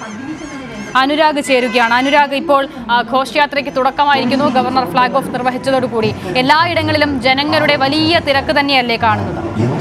അനുരാഗ് ചേരുകയാണ് അനുരാഗ് ഇപ്പോൾ ആ, ഘോഷയാത്രയ്ക്ക് തുടക്കമായിരിക്കുന്നു ഗവർണർ ഫ്ലാഗ് ഓഫ് നിർവഹിച്ചതോടുകൂടി എല്ലായിടങ്ങളിലും ജനങ്ങളുടെ വലിയ തിരക്ക് തന്നെയല്ലേ കാണുന്നത്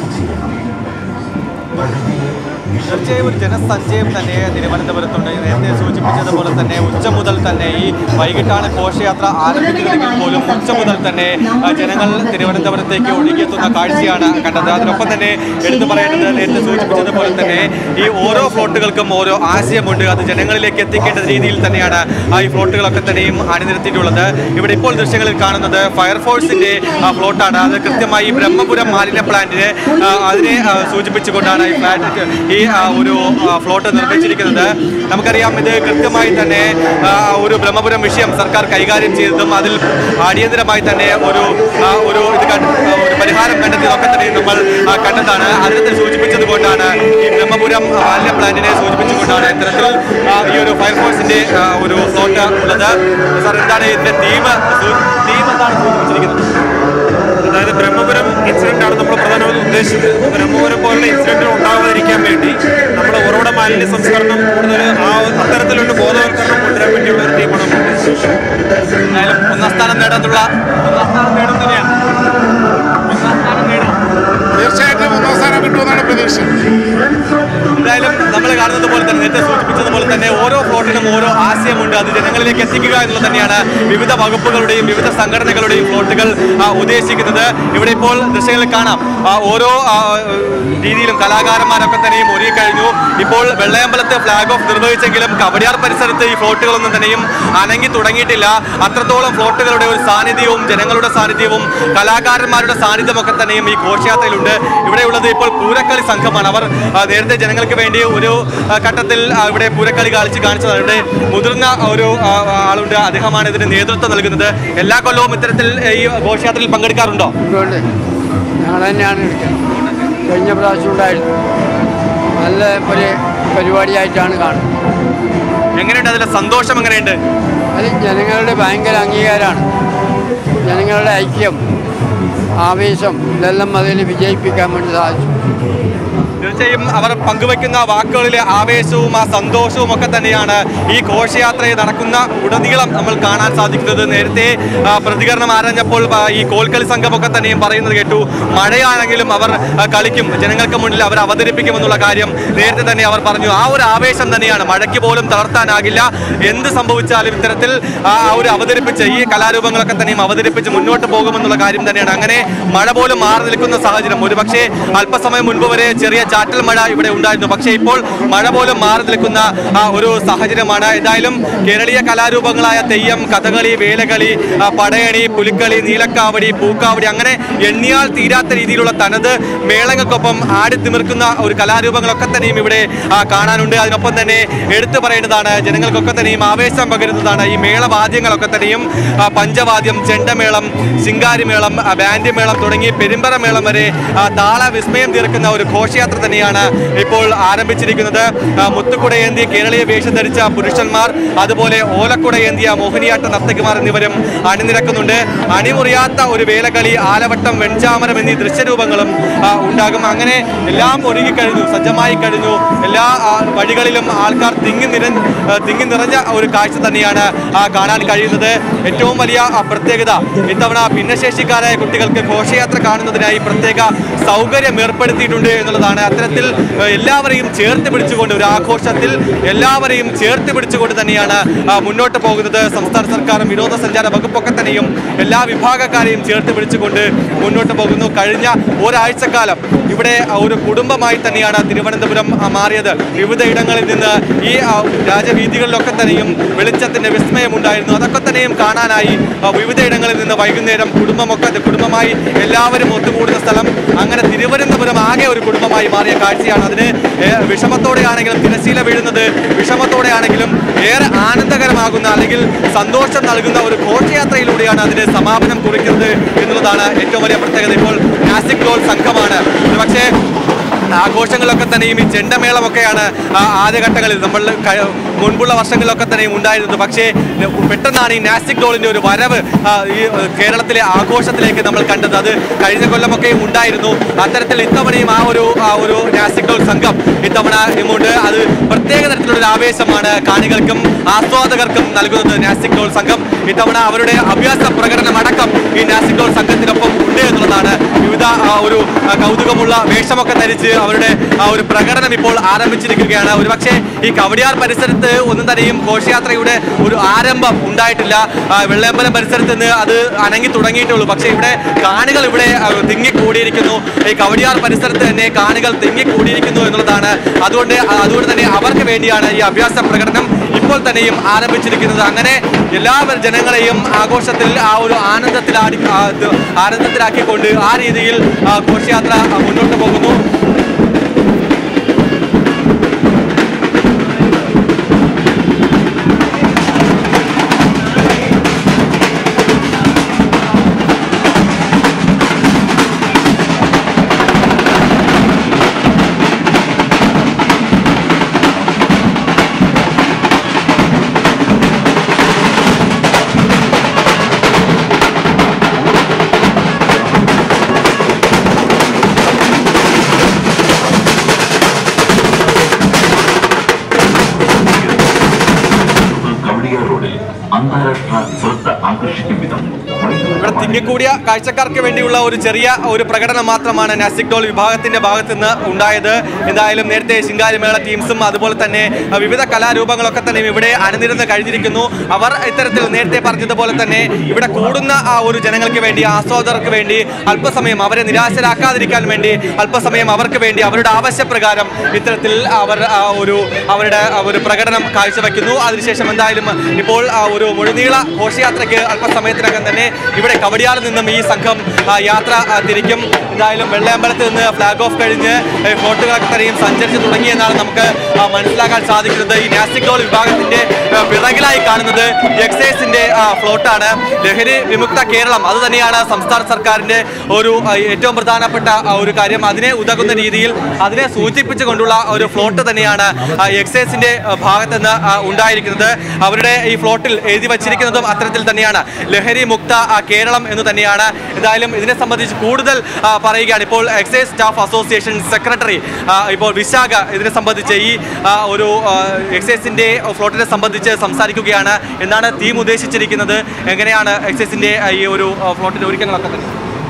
തീർച്ചയായും ഒരു ജനസഞ്ചയം തന്നെ തിരുവനന്തപുരത്തുണ്ട് നേരത്തെ സൂചിപ്പിച്ചതുപോലെ തന്നെ ഉച്ച മുതൽ തന്നെ ഈ വൈകിട്ടാണ് ഘോഷയാത്ര ആരംഭിക്കുന്നതെങ്കിൽ പോലും ഉച്ച മുതൽ തന്നെ ആ, ജനങ്ങൾ തിരുവനന്തപുരത്തേക്ക് ഒഴുകിയെത്തുന്ന കാഴ്ചയാണ് കണ്ടത് അതിനൊപ്പം തന്നെ എടുത്തു പറയേണ്ടത് നേരത്തെ സൂചിപ്പിച്ചതുപോലെ തന്നെ ഈ ഓരോ ഫ്ലോട്ടുകൾക്കും ഓരോ ആശയമുണ്ട് അത് ജനങ്ങളിലേക്ക് എത്തിക്കേണ്ട രീതിയിൽ തന്നെയാണ് ആ ഈ ഫ്ലോട്ടുകളൊക്കെ തന്നെയും അണിനിരത്തിയിട്ടുള്ളത് ഇവിടെ ഇപ്പോൾ ദൃശ്യങ്ങളിൽ കാണുന്നത് ഫയർഫോഴ്സിന്റെ ആ, ഫ്ലോട്ടാണ് അത് കൃത്യമായി ബ്രഹ്മപുരം മാലിന്യ പ്ലാന്റിന് ആ, അതിനെ ആ, സൂചിപ്പിച്ചുകൊണ്ടാണ് ഈ ഫ്ലാറ്റ് ഈ ആ, ഒരു ആ, ഫ്ലോട്ട് നിർമ്മിച്ചിരിക്കുന്നത് നമുക്കറിയാം ഇത് കൃത്യമായി തന്നെ ആ, ഒരു ബ്രഹ്മപുരം വിഷയം സർക്കാർ കൈകാര്യം ചെയ്തതും അതിൽ അടിയന്തരമായി തന്നെ ഒരു ആ, ഒരു ഇത് കണ്ട് ആ, ഒരു പരിഹാരം കണ്ടെത്തിയതൊക്കെ തന്നെ നമ്മൾ ആ, കണ്ടതാണ് അതിനകത്ത് സൂചിപ്പിച്ചതുകൊണ്ടാണ് ഈ ബ്രഹ്മപുരം മാലിന്യ പ്ലാന്റിനെ സൂചിപ്പിച്ചുകൊണ്ടാണ് ഇത്തരത്തിൽ ആ, ഈ ഒരു ഫയർഫോഴ്സിന്റെ ആ, ഒരു ഫ്ലോട്ട് ഉള്ളത് സാർ എന്താണ് ഇതിന്റെ തീം തീം എന്താണ് സൂചിപ്പിച്ചിരിക്കുന്നത് അതായത് ബ്രഹ്മപുരം ഇൻസിഡന്റ് ആണ് നമ്മൾ പ്രധാനമായും ഉദ്ദേശിച്ചത് ബ്രഹ്മപുരം പോലുള്ള ഇൻസിഡന്റുകൾ ഉണ്ടാകാതിരിക്കാൻ വേണ്ടി നമ്മൾ ഉറവിട മാലിന്യ സംസ്കരണം കൂടുതൽ ആ അത്തരത്തിലുള്ള ബോധവൽക്കരണം കൊണ്ടുവരാൻ വേണ്ടിയുള്ള ഒരു ടീമാണ് നമ്മൾ ഉദ്ദേശിച്ചത് എന്തായാലും ഒന്നാം സ്ഥാനം നേടാനുള്ള ഒന്നാം സ്ഥാനം നേടും തന്നെയാണ് ഒന്നാം സ്ഥാനം നേടും തീർച്ചയായിട്ടും ഒന്നാം സ്ഥാനം കിട്ടുമെന്നാണ് പ്രതീക്ഷ എന്തായാലും നമ്മൾ കാണുന്നത് പോലെ തന്നെ നേരത്തെ സൂചിപ്പിച്ചതുപോലെ തന്നെ ഓരോ ഫ്ലോട്ടിനും ഓരോ ആശയമുണ്ട് അത് ജനങ്ങളിലേക്ക് എത്തിക്കുക എന്നുള്ളത് തന്നെയാണ് വിവിധ വകുപ്പുകളുടെയും വിവിധ സംഘടനകളുടെയും ഫ്ലോട്ടുകൾ ആ, ഉദ്ദേശിക്കുന്നത് ഇവിടെ ഇപ്പോൾ ദൃശ്യങ്ങളിൽ കാണാം ആ, ഓരോ ആ, രീതിയിലും കലാകാരന്മാരൊക്കെ തന്നെയും ഒരുങ്ങിക്കഴിഞ്ഞു ഇപ്പോൾ വെള്ളയമ്പലത്ത് ഫ്ലാഗ് ഓഫ് നിർവഹിച്ചെങ്കിലും കവടിയാർ പരിസരത്ത് ഈ ഫ്ലോട്ടുകളൊന്നും തന്നെയും അനങ്ങി തുടങ്ങിയിട്ടില്ല അത്രത്തോളം ഫ്ലോട്ടുകളുടെ ഒരു സാന്നിധ്യവും ജനങ്ങളുടെ സാന്നിധ്യവും കലാകാരന്മാരുടെ സാന്നിധ്യമൊക്കെ തന്നെയും ഈ ഘോഷയാത്രയിലുണ്ട് ഇവിടെയുള്ളത് ഇപ്പോൾ പൂരക്കളി സംഘമാണ് അവർ ആ, നേരത്തെ ജനങ്ങൾക്ക് വേണ്ടി ഒരു ആ, ഘട്ടത്തിൽ ആ, ഇവിടെ പൂരക്കളി കളിച്ച് കാണിച്ചതാണ് ഇവിടെ മുതിർന്ന ഒരു ആ, ആളുണ്ട് അദ്ദേഹമാണ് ഇതിന് നേതൃത്വം നൽകുന്നത് എല്ലാ കൊല്ലവും ഇത്തരത്തിൽ ഈ ഘോഷയാത്രയിൽ പങ്കെടുക്കാറുണ്ടോ അതുകൊണ്ട് ഞങ്ങൾ തന്നെയാണ് എടുക്കുന്നത് കഴിഞ്ഞ പ്രാവശ്യം ഉണ്ടായിരുന്നു നല്ല ഒരു പരിപാടിയായിട്ടാണ് കാണുന്നത് എങ്ങനെയുണ്ട് അതിലെ സന്തോഷം എങ്ങനെയുണ്ട് അത് ജനങ്ങളുടെ ഭയങ്കര അംഗീകാരമാണ് ജനങ്ങളുടെ ഐക്യം ആവേശം ഇതെല്ലാം അതിൽ വിജയിപ്പിക്കാൻ വേണ്ടി സാധിച്ചു തീർച്ചയായും അവർ പങ്കുവെക്കുന്ന വാക്കുകളിലെ ആവേശവും ആ സന്തോഷവും ഒക്കെ തന്നെയാണ് ഈ ഘോഷയാത്രയിൽ നടക്കുന്ന ഉടനീളം നമ്മൾ കാണാൻ സാധിക്കുന്നത് നേരത്തെ ആ, പ്രതികരണം ആരഞ്ഞപ്പോൾ ആ, ഈ കോൽക്കളി സംഘമൊക്കെ തന്നെയും പറയുന്നത് കേട്ടു മഴയാണെങ്കിലും അവർ ആ, കളിക്കും ജനങ്ങൾക്ക് മുന്നിൽ അവർ അവതരിപ്പിക്കുമെന്നുള്ള കാര്യം നേരത്തെ തന്നെ അവർ പറഞ്ഞു ആ ഒരു ആവേശം തന്നെയാണ് മഴയ്ക്ക് പോലും തളർത്താനാകില്ല എന്ത് സംഭവിച്ചാലും ഇത്തരത്തിൽ ആ ഒരു അവതരിപ്പിച്ച് ഈ കലാരൂപങ്ങളൊക്കെ തന്നെയും അവതരിപ്പിച്ച് മുന്നോട്ട് പോകുമെന്നുള്ള കാര്യം തന്നെയാണ് അങ്ങനെ മഴ പോലും മാറി നിൽക്കുന്ന സാഹചര്യം ഒരുപക്ഷെ അല്പസമയം മുൻപ് വരെ ചെറിയ ചാറ്റൽ മഴ ഇവിടെ ഉണ്ടായിരുന്നു പക്ഷേ ഇപ്പോൾ മഴ പോലും മാറി നിൽക്കുന്ന ആ, ഒരു സാഹചര്യമാണ് എന്തായാലും കേരളീയ കലാരൂപങ്ങളായ തെയ്യം കഥകളി വേലകളി ആ, പടയണി പുലിക്കളി നീലക്കാവടി പൂക്കാവടി അങ്ങനെ എണ്ണിയാൽ തീരാത്ത രീതിയിലുള്ള തനത് മേളങ്ങൾക്കൊപ്പം ആടിത്തിമിർക്കുന്ന ഒരു കലാരൂപങ്ങളൊക്കെ തന്നെയും ഇവിടെ ആ, കാണാനുണ്ട് അതിനൊപ്പം തന്നെ എടുത്തു പറയേണ്ടതാണ് ജനങ്ങൾക്കൊക്കെ തന്നെയും ആവേശം പകരുന്നതാണ് ഈ മേളവാദ്യങ്ങളൊക്കെ തന്നെയും ആ, പഞ്ചവാദ്യം ചെണ്ടമേളം ശിങ്കാരിമേളം ആ, ബാൻഡ് മേളം തുടങ്ങി പെരുമ്പറ മേളം വരെ ആ, താള വിസ്മയം തീർക്കുന്ന ഒരു ഘോഷയാത്ര തന്നെയാണ് ഇപ്പോൾ ആരംഭിച്ചിരിക്കുന്നത് ആ, മുത്തുക്കുടയേന്തി കേരളീയ വേഷം ധരിച്ച പുരുഷന്മാർ അതുപോലെ ഓലക്കുടയേന്തിയ മോഹിനിയാട്ട നർത്തകിമാർ എന്നിവരും അണിനിരക്കുന്നുണ്ട് അണിമുറിയാത്ത ഒരു വേലകളി ആലവട്ടം വെഞ്ചാമരം എന്നീ ദൃശ്യരൂപങ്ങളും ആ, ഉണ്ടാകും അങ്ങനെ എല്ലാം ഒരുങ്ങിക്കഴിഞ്ഞു സജ്ജമായി കഴിഞ്ഞു എല്ലാ ആ, വഴികളിലും ആൾക്കാർ തിങ്ങി നിര ആ, തിങ്ങി നിറഞ്ഞ ഒരു കാഴ്ച തന്നെയാണ് ആ, കാണാൻ കഴിയുന്നത് ഏറ്റവും വലിയ ആ, പ്രത്യേകത ഇത്തവണ ഭിന്നശേഷിക്കാരായ കുട്ടികൾക്ക് ഘോഷയാത്ര കാണുന്നതിനായി പ്രത്യേക സൗകര്യം ഏർപ്പെടുത്തിയിട്ടുണ്ട് എന്നുള്ളതാണ് അത്തരത്തിൽ ആ, എല്ലാവരെയും ചേർത്ത് പിടിച്ചുകൊണ്ട് ഒരു ആഘോഷത്തിൽ എല്ലാവരെയും ചേർത്ത് പിടിച്ചുകൊണ്ട് തന്നെയാണ് ആ, മുന്നോട്ട് പോകുന്നത് സംസ്ഥാന സർക്കാരും വിനോദസഞ്ചാര വകുപ്പൊക്കെ തന്നെയും എല്ലാ വിഭാഗക്കാരെയും ചേർത്ത് പിടിച്ചുകൊണ്ട് മുന്നോട്ട് പോകുന്നു കഴിഞ്ഞ ഒരാഴ്ചക്കാലം ഇവിടെ ആ, ഒരു കുടുംബമായി തന്നെയാണ് തിരുവനന്തപുരം ആ, മാറിയത് വിവിധ ഇടങ്ങളിൽ നിന്ന് ഈ ആ, രാജവീതികളിലൊക്കെ തന്നെയും വെളിച്ചത്തിന്റെ വിസ്മയമുണ്ടായിരുന്നു അതൊക്കെ തന്നെയും കാണാനായി ആ, വിവിധ ഇടങ്ങളിൽ നിന്ന് വൈകുന്നേരം കുടുംബമൊക്കെ കുടുംബമായി എല്ലാവരും ഒത്തുകൂടുന്ന സ്ഥലം അങ്ങനെ തിരുവനന്തപുരം ആകെ ഒരു കുടുംബമായി മാറിയ കാഴ്ചയാണ് അതിന് ഏ, വിഷമത്തോടെയാണെങ്കിലും തിരശീല വീഴുന്നത് വിഷമത്തോടെയാണെങ്കിലും ഏറെ ആനന്ദകരമാകുന്ന അല്ലെങ്കിൽ സന്തോഷം നൽകുന്ന ഒരു ഘോഷയാത്രയിലൂടെയാണ് അതിന് സമാപനം കുറിക്കുന്നത് എന്നുള്ളതാണ് ഏറ്റവും വലിയ പ്രത്യേകത ഇപ്പോൾ നാസിക് ഡോൾ സംഘമാണ് പക്ഷേ ആഘോഷങ്ങളൊക്കെ തന്നെയും ഈ ചെണ്ടമേളമൊക്കെയാണ് ആ ആദ്യഘട്ടങ്ങളിൽ നമ്മൾ ക- മുൻപുള്ള വർഷങ്ങളിലൊക്കെ തന്നെയും ഉണ്ടായിരുന്നത് പക്ഷേ ന- പെട്ടെന്നാണ് ഈ നാസ്റ്റിക് ഡോളിന്റെ ഒരു വരവ് ആ, ഈ ഏഹ്, കേരളത്തിലെ ആഘോഷത്തിലേക്ക് നമ്മൾ കണ്ടത് അത് കഴിഞ്ഞ കൊല്ലമൊക്കെ ഉണ്ടായിരുന്നു അത്തരത്തിൽ ഇത്തവണയും ആ ഒരു ആ ഒരു നാസ്റ്റിക് ഡോൾ സംഘം ഇത്തവണ ഉണ്ട് അത് പ്രത്യേക തരത്തിലുള്ള ഒരു ആവേശമാണ് കാണികൾക്കും ആസ്വാദകർക്കും നൽകുന്നത് നാസ്റ്റിക് ഡോൾ സംഘം ഇത്തവണ അവരുടെ അഭ്യാസ പ്രകടനം അടക്കം ഈ നാസ്റ്റിക് ഡോൾ സംഘത്തിനൊപ്പം ഉണ്ട് എന്നുള്ളതാണ് വിവിധ ആ, ഒരു ആ, കൗതുകമുള്ള വേഷമൊക്കെ ധരിച്ച് അവരുടെ ആ ഒരു പ്രകടനം ഇപ്പോൾ ആരംഭിച്ചിരിക്കുകയാണ് ഒരുപക്ഷെ ഈ കവടിയാർ പരിസരത്ത് ഒന്നും തന്നെയും ഘോഷയാത്രയുടെ ഒരു ആരംഭം ഉണ്ടായിട്ടില്ല ആ, വെള്ളയമ്പലം പരിസരത്ത് നിന്ന് അത് അനങ്ങി തുടങ്ങിയിട്ടുള്ളൂ പക്ഷേ ഇവിടെ കാണികൾ ഇവിടെ ആ, തിങ്ങിക്കൂടിയിരിക്കുന്നു ഈ കവടിയാർ പരിസരത്ത് തന്നെ കാണികൾ തിങ്ങിക്കൂടിയിരിക്കുന്നു എന്നുള്ളതാണ് അതുകൊണ്ട് അതുകൊണ്ട് തന്നെ അവർക്ക് വേണ്ടിയാണ് ഈ അഭ്യാസ പ്രകടനം ഇപ്പോൾ തന്നെയും ആരംഭിച്ചിരിക്കുന്നത് അങ്ങനെ എല്ലാ ജനങ്ങളെയും ആഘോഷത്തിൽ ആ ഒരു ആനന്ദത്തിലാടി ആ, ഇത് ആനന്ദത്തിലാക്കിക്കൊണ്ട് ആ രീതിയിൽ ആ, ഘോഷയാത്ര ആ, മുന്നോട്ട് പോകുന്നു കവടിയ റോഡിൽ അന്താരാഷ്ട്ര ശ്രദ്ധ ആകർഷിക്കും വിധം ഇവിടെ തിങ്ങിക്കൂടിയ കാഴ്ചക്കാർക്ക് വേണ്ടിയുള്ള ഒരു ചെറിയ ഒരു പ്രകടനം മാത്രമാണ് നാസിക് ഡോൾ വിഭാഗത്തിന്റെ ഭാഗത്ത് നിന്ന് ഉണ്ടായത് എന്തായാലും നേരത്തെ ശിങ്കാരിമേള ടീംസും അതുപോലെ തന്നെ അഹ്, വിവിധ കലാരൂപങ്ങളൊക്കെ തന്നെ ഇവിടെ അണിനിരന്ന് കഴിഞ്ഞിരിക്കുന്നു അവർ ഇത്തരത്തിൽ നേരത്തെ പറഞ്ഞതുപോലെ തന്നെ ഇവിടെ കൂടുന്ന ആ ഒരു ജനങ്ങൾക്ക് വേണ്ടി ആസ്വാദകർക്ക് വേണ്ടി അല്പസമയം അവരെ നിരാശരാക്കാതിരിക്കാൻ വേണ്ടി അല്പസമയം അവർക്ക് വേണ്ടി അവരുടെ ആവശ്യപ്രകാരം ഇത്തരത്തിൽ അവർ ആ ഒരു അവരുടെ ആ ഒരു പ്രകടനം കാഴ്ചവെക്കുന്നു അതിനുശേഷം എന്തായാലും ഇപ്പോൾ ആ ഒരു മുഴുനീള ഘോഷയാത്രയ്ക്ക് അല്പസമയത്തിനകം തന്നെ ഇവിടെ കവടിയാറിൽ നിന്നും ഈ സംഘം ആ, യാത്ര ആ, തിരിക്കും എന്തായാലും വെള്ളയമ്പലത്ത് നിന്ന് ഫ്ലാഗ് ഓഫ് കഴിഞ്ഞ് ഏ, ഫ്ലോട്ടുകളൊക്കെ തന്നെയും സഞ്ചരിച്ച് തുടങ്ങിയെന്നാണ് നമുക്ക് ആ, മനസ്സിലാക്കാൻ സാധിക്കുന്നത് ഈ നാസ്റ്റിക് ഡോൾ വിഭാഗത്തിന്റെ ആ, പിറകിലായി കാണുന്നത് എക്സൈസിന്റെ ആ, ഫ്ലോട്ടാണ് ലഹരി വിമുക്ത കേരളം അത് തന്നെയാണ് സംസ്ഥാന സർക്കാരിന്റെ ഒരു ആ, ഏറ്റവും പ്രധാനപ്പെട്ട ആ, ഒരു കാര്യം അതിനെ ഉതകുന്ന രീതിയിൽ അതിനെ സൂചിപ്പിച്ചുകൊണ്ടുള്ള ഒരു ഫ്ലോട്ട് തന്നെയാണ് ആ, എക്സൈസിന്റെ ആ, ഭാഗത്ത് നിന്ന് ആ, ഉണ്ടായിരിക്കുന്നത് അവരുടെ ഈ ഫ്ലോട്ടിൽ എഴുതി വച്ചിരിക്കുന്നതും അത്തരത്തിൽ തന്നെയാണ് ലഹരി മുക്ത ആ, കേരളം എന്ന് തന്നെയാണ് എന്തായാലും ഇതിനെ സംബന്ധിച്ച് കൂടുതൽ ആ, പറയുകയാണ് ഇപ്പോൾ എക്സൈസ് സ്റ്റാഫ് അസോസിയേഷൻ സെക്രട്ടറി ആ, ഇപ്പോൾ വിശാഖ ഇതിനെ സംബന്ധിച്ച് ഈ ആ, ഒരു ആ, എക്സൈസിന്റെ ഫ്ലോട്ടിനെ സംബന്ധിച്ച് സംസാരിക്കുകയാണ് എന്നാണ് ടീം ഉദ്ദേശിച്ചിരിക്കുന്നത് എങ്ങനെയാണ് എക്സൈസിന്റെ ആ, ഈ ഒരു ആ, ഫ്ലോട്ടിന്റെ ഒരുക്കങ്ങളൊക്കെ തന്നെ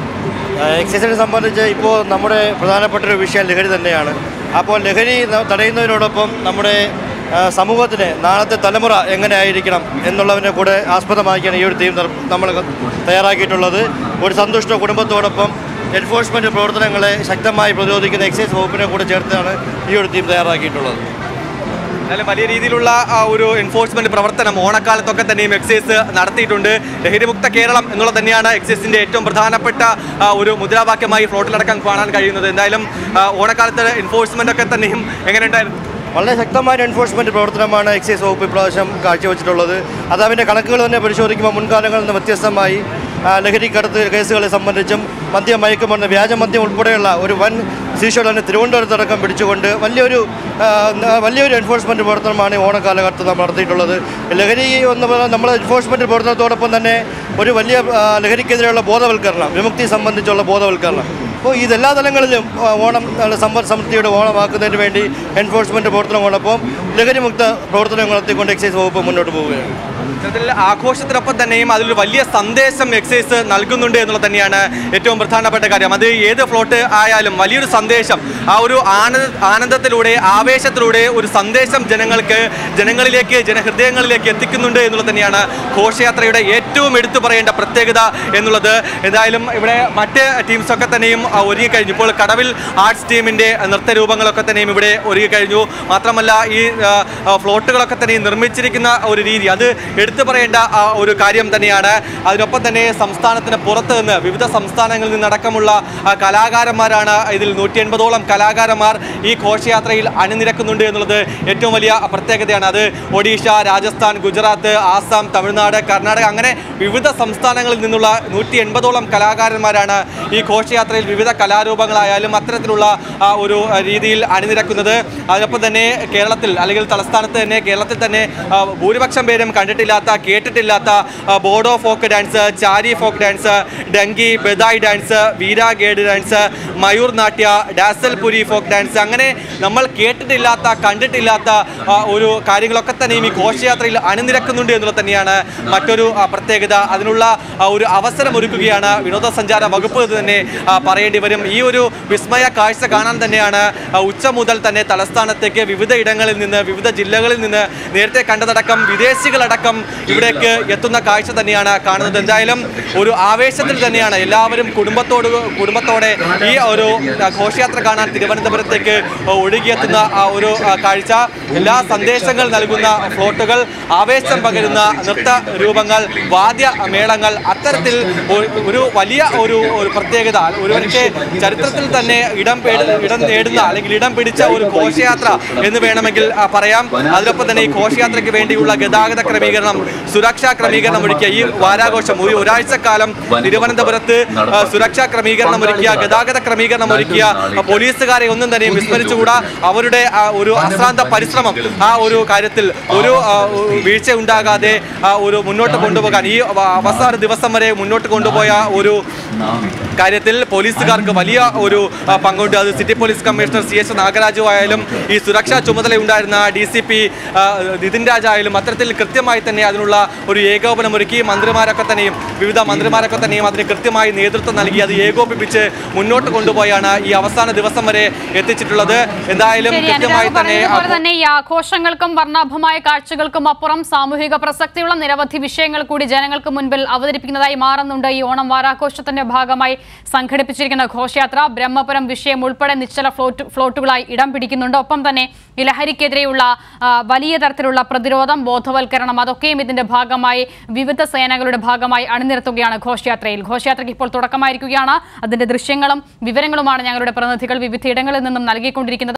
എക്സൈസിനെ സംബന്ധിച്ച് ഇപ്പോൾ നമ്മുടെ പ്രധാനപ്പെട്ട ഒരു വിഷയം ലഹരി തന്നെയാണ് അപ്പോൾ ലഹരി ന- തടയുന്നതിനോടൊപ്പം നമ്മുടെ ആ, സമൂഹത്തിന് നാളത്തെ തലമുറ എങ്ങനെ ആയിരിക്കണം എന്നുള്ളതിനെ കൂടെ ആസ്പദമാക്കിയാണ് ഈ ഒരു തീം നിർ- നമ്മൾ തയ്യാറാക്കിയിട്ടുള്ളത് ഒരു സന്തുഷ്ട കുടുംബത്തോടൊപ്പം എൻഫോഴ്സ്മെൻറ്റ് പ്രവർത്തനങ്ങളെ ശക്തമായി പ്രതിരോധിക്കുന്ന എക്സൈസ് വകുപ്പിനെ കൂടെ ചേർത്താണ് ഈ ഒരു തീം തയ്യാറാക്കിയിട്ടുള്ളത് എന്നാലും വലിയ രീതിയിലുള്ള ആ, ഒരു എൻഫോഴ്സ്മെന്റ് പ്രവർത്തനം ഓണക്കാലത്തൊക്കെ തന്നെയും എക്സൈസ് നടത്തിയിട്ടുണ്ട് ലഹരിമുക്ത കേരളം എന്നുള്ളത് തന്നെയാണ് എക്സൈസിന്റെ ഏറ്റവും പ്രധാനപ്പെട്ട ആ, ഒരു മുദ്രാവാക്യമായി ഫ്ലോട്ടിലടക്കം കാണാൻ കഴിയുന്നത് എന്തായാലും ആ, ഓണക്കാലത്ത് എൻഫോഴ്സ്മെന്റ് ഒക്കെ തന്നെയും എങ്ങനെയുണ്ടായിരുന്നു വളരെ ശക്തമായ എൻഫോഴ്സ്മെൻറ്റ് പ്രവർത്തനമാണ് എക്സൈസ് വകുപ്പ് ഇപ്രാവശ്യം കാഴ്ചവെച്ചിട്ടുള്ളത് അത് അതിൻ്റെ കണക്കുകൾ തന്നെ പരിശോധിക്കുമ്പോൾ മുൻകാലങ്ങളിൽ നിന്ന് വ്യത്യസ്തമായി ആ, ലഹരിക്കടത്ത് കേസുകളെ സംബന്ധിച്ചും മദ്യം മയക്കുമരുന്ന് വ്യാജമദ്യം ഉൾപ്പെടെയുള്ള ഒരു വൻ സീഷോൾ തന്നെ തിരുവനന്തപുരത്തടക്കം പിടിച്ചുകൊണ്ട് വലിയൊരു ആ, ന- വലിയൊരു എൻഫോഴ്സ്മെൻറ്റ് പ്രവർത്തനമാണ് ഈ ഓണക്കാലഘട്ടത്തിൽ നമ്മൾ നടത്തിയിട്ടുള്ളത് ലഹരി എന്ന് പറഞ്ഞാൽ നമ്മൾ എൻഫോഴ്സ്മെൻറ്റ് പ്രവർത്തനത്തോടൊപ്പം തന്നെ ഒരു വലിയ ആ, ലഹരിക്കെതിരെയുള്ള ബോധവൽക്കരണം വിമുക്തി സംബന്ധിച്ചുള്ള ബോധവൽക്കരണം അപ്പോൾ ഇതെല്ലാ തലങ്ങളിലും ആ, ഓണം നല്ല സമ്പദ് സമൃദ്ധിയുടെ ഓണമാക്കുന്നതിന് വേണ്ടി എൻഫോഴ്സ്മെൻറ്റ് പ്രവർത്തനങ്ങളോടൊപ്പം ലഹരിമുക്ത പ്രവർത്തനം നടത്തിക്കൊണ്ട് എക്സൈസ് വകുപ്പ് മുന്നോട്ട് പോവുകയാണ് ഇത്തരത്തിൽ ആഘോഷത്തിനൊപ്പം തന്നെയും അതിലൊരു വലിയ സന്ദേശം എക്സൈസ് നൽകുന്നുണ്ട് എന്നുള്ളത് തന്നെയാണ് ഏറ്റവും പ്രധാനപ്പെട്ട കാര്യം അത് ഏത് ഫ്ലോട്ട് ആയാലും വലിയൊരു സന്ദേശം ആ ഒരു ആനന്ദ ആനന്ദത്തിലൂടെ ആവേശത്തിലൂടെ ഒരു സന്ദേശം ജനങ്ങൾക്ക് ജനങ്ങളിലേക്ക് ജനഹൃദയങ്ങളിലേക്ക് എത്തിക്കുന്നുണ്ട് എന്നുള്ളത് തന്നെയാണ് ഘോഷയാത്രയുടെ ഏറ്റവും എടുത്തു പറയേണ്ട പ്രത്യേകത എന്നുള്ളത് എന്തായാലും ഇവിടെ മറ്റ് ടീംസൊക്കെ തന്നെയും ആ, ഒരുങ്ങിക്കഴിഞ്ഞു ഇപ്പോൾ കടവിൽ ആർട്സ് ടീമിൻ്റെ നൃത്തരൂപങ്ങളൊക്കെ തന്നെയും ഇവിടെ ഒരുങ്ങിക്കഴിഞ്ഞു മാത്രമല്ല ഈ ആ, ആ, ഫ്ലോട്ടുകളൊക്കെ തന്നെയും നിർമ്മിച്ചിരിക്കുന്ന ഒരു രീതി അത് എടുത്തു പറയേണ്ട ആ, ഒരു കാര്യം തന്നെയാണ് അതിനൊപ്പം തന്നെ സംസ്ഥാനത്തിന് പുറത്ത് നിന്ന് വിവിധ സംസ്ഥാനങ്ങളിൽ നിന്നടക്കമുള്ള ആ, കലാകാരന്മാരാണ് ഇതിൽ നൂറ്റി എൺപതോളം കലാകാരന്മാർ ഈ ഘോഷയാത്രയിൽ അണിനിരക്കുന്നുണ്ട് എന്നുള്ളത് ഏറ്റവും വലിയ പ്രത്യേകതയാണ് അത് ഒഡീഷ രാജസ്ഥാൻ ഗുജറാത്ത് ആസാം തമിഴ്നാട് കർണാടക അങ്ങനെ വിവിധ സംസ്ഥാനങ്ങളിൽ നിന്നുള്ള നൂറ്റി എൺപതോളം കലാകാരന്മാരാണ് ഈ ഘോഷയാത്രയിൽ വിവിധ കലാരൂപങ്ങളായാലും അത്തരത്തിലുള്ള ആ, ഒരു ആ, രീതിയിൽ അണിനിരക്കുന്നത് അതിനൊപ്പം തന്നെ കേരളത്തിൽ അല്ലെങ്കിൽ തലസ്ഥാനത്ത് തന്നെ കേരളത്തിൽ തന്നെ ആ, ഭൂരിപക്ഷം പേരും കണ്ടിട്ടില്ലാത്ത കേട്ടിട്ടില്ലാത്ത ആ, Bodo folk dance Chari folk dance Dhangi Bedai dance Veeragase dance Mayur Natya ഡാസൽപുരി ഫോക്ക് ഡാൻസ് അങ്ങനെ നമ്മൾ കേട്ടിട്ടില്ലാത്ത കണ്ടിട്ടില്ലാത്ത ആ, ഒരു കാര്യങ്ങളൊക്കെ തന്നെയും ഈ ഘോഷയാത്രയിൽ അണിനിരക്കുന്നുണ്ട് എന്നുള്ളത് തന്നെയാണ് മറ്റൊരു ആ, പ്രത്യേകത അതിനുള്ള ആ, ഒരു അവസരം ഒരുക്കുകയാണ് വിനോദസഞ്ചാര വകുപ്പ് എന്ന് തന്നെ ആ, പറയേണ്ടി വരും ഈ ഒരു വിസ്മയ കാഴ്ച കാണാൻ തന്നെയാണ് ആ, ഉച്ച മുതൽ തന്നെ തലസ്ഥാനത്തേക്ക് വിവിധ ഇടങ്ങളിൽ നിന്ന് വിവിധ ജില്ലകളിൽ നിന്ന് നേരത്തെ കണ്ടതടക്കം വിദേശികളടക്കം ഇവിടേക്ക് എത്തുന്ന കാഴ്ച തന്നെയാണ് കാണുന്നത് എന്തായാലും ഒരു ആവേശത്തിൽ തന്നെയാണ് എല്ലാവരും കുടുംബത്തോട് കുടുംബത്തോടെ ഈ ഒരു ആ, ഘോഷയാത്ര കാണാൻ തിരുവനന്തപുരത്തേക്ക് ഒഴുകിയെത്തുന്ന ആ ഒരു ആ, കാഴ്ച എല്ലാ സന്ദേശങ്ങൾ നൽകുന്ന ഫ്ലോട്ടുകൾ ആവേശം പകരുന്ന നൃത്ത രൂപങ്ങൾ വാദ്യ മേളങ്ങൾ അത്തരത്തിൽ ഒരു- ഒരു വലിയ ഒരു ഒരു പ്രത്യേകത ഒരുപക്ഷെ ചരിത്രത്തിൽ തന്നെ ഇടം പേട് ഇടം നേടുന്ന അല്ലെങ്കിൽ ഇടം പിടിച്ച ഒരു ഘോഷയാത്ര എന്ന് വേണമെങ്കിൽ ആ, പറയാം അതിനൊപ്പം തന്നെ ഈ ഘോഷയാത്രയ്ക്ക് വേണ്ടിയുള്ള ഗതാഗത ക്രമീകരണം സുരക്ഷാ ക്രമീകരണം ഒരുക്കിയ ഈ വാരാഘോഷം ഒരു ഒരാഴ്ചക്കാലം തിരുവനന്തപുരത്ത് ആ, സുരക്ഷാ ക്രമീകരണം ഒരുക്കിയ ഗതാഗത ക്രമീകരണം ഒരുക്കിയ ആ, പോലീസുകാരെ ഒന്നും തന്നെ വിസ്മരിച്ചുകൂടാ അവരുടെ ആ, ഒരു അശ്രാന്ത പരിശ്രമം ആ ഒരു കാര്യത്തിൽ ഒരു ആ, വീഴ്ച ഉണ്ടാകാതെ ആ, ഒരു മുന്നോട്ട് കൊണ്ടുപോകാൻ ഈ അവ- അവസാന ദിവസം വരെ മുന്നോട്ട് കൊണ്ടുപോയ ഒരു കാര്യത്തിൽ പോലീസുകാർക്ക് വലിയ ഒരു ആ, പങ്കുണ്ട് അത് city police commissioner C S Nagaraju ആയാലും ഈ സുരക്ഷാ ചുമതലയുണ്ടായിരുന്ന D C P Nitin Raj ആയാലും അത്തരത്തിൽ കൃത്യമായി തന്നെ അതിനുള്ള ഒരു ഏകോപനം ഒരുക്കി മന്ത്രിമാരൊക്കെ തന്നെയും വിവിധ മന്ത്രിമാരൊക്കെ തന്നെയും അതിന് കൃത്യമായി നേതൃത്വം നൽകി അത് ഏകോപിപ്പിച്ച് മുന്നോട്ട് കൊണ്ടുപോയാണ് ഈ അവസാന ദിവസം വരെ എത്തിച്ചിട്ടുള്ളത് എന്തായാലും ശരി കൃത്യമായി അനുരാഗ് തന്നെ പറഞ്ഞതുപോലെ ആ തന്നെ ഈ ആഘോഷങ്ങൾക്കും വർണ്ണാഭമായ കാഴ്ചകൾക്കും അപ്പുറം സാമൂഹിക പ്രസക്തിയുള്ള നിരവധി വിഷയങ്ങൾ കൂടി ജനങ്ങൾക്ക് മുൻപിൽ അവതരിപ്പിക്കുന്നതായി മാറുന്നുണ്ട് ഈ ഓണം വാരാഘോഷത്തിന്റെ ഭാഗമായി സംഘടിപ്പിച്ചിരിക്കുന്ന ഘോഷയാത്ര ബ്രഹ്മപുരം വിഷയം ഉൾപ്പെടെ നിശ്ചല ഫ്ലോട്ട് ഫ്ലോട്ടുകളായി ഇടം പിടിക്കുന്നുണ്ട് ഒപ്പം തന്നെ ഈ ലഹരിക്കെതിരെയുള്ള ആ, വലിയ തരത്തിലുള്ള പ്രതിരോധം ബോധവൽക്കരണം അതൊക്കെയും ഇതിന്റെ ഭാഗമായി വിവിധ സേനകളുടെ ഭാഗമായി അണിനിരത്തുകയാണ് ഘോഷയാത്രയിൽ ഘോഷയാത്രയ്ക്ക് ഇപ്പോൾ തുടക്കമായിരിക്കുകയാണ് അതിന്റെ ദൃശ്യങ്ങളും വിവരങ്ങളുമാണ് ഞങ്ങളുടെ പ്രതിനിധികൾ വിവിധ ഇടങ്ങളിൽ നിന്നും നൽകിക്കൊണ്ടിരിക്കുന്നത്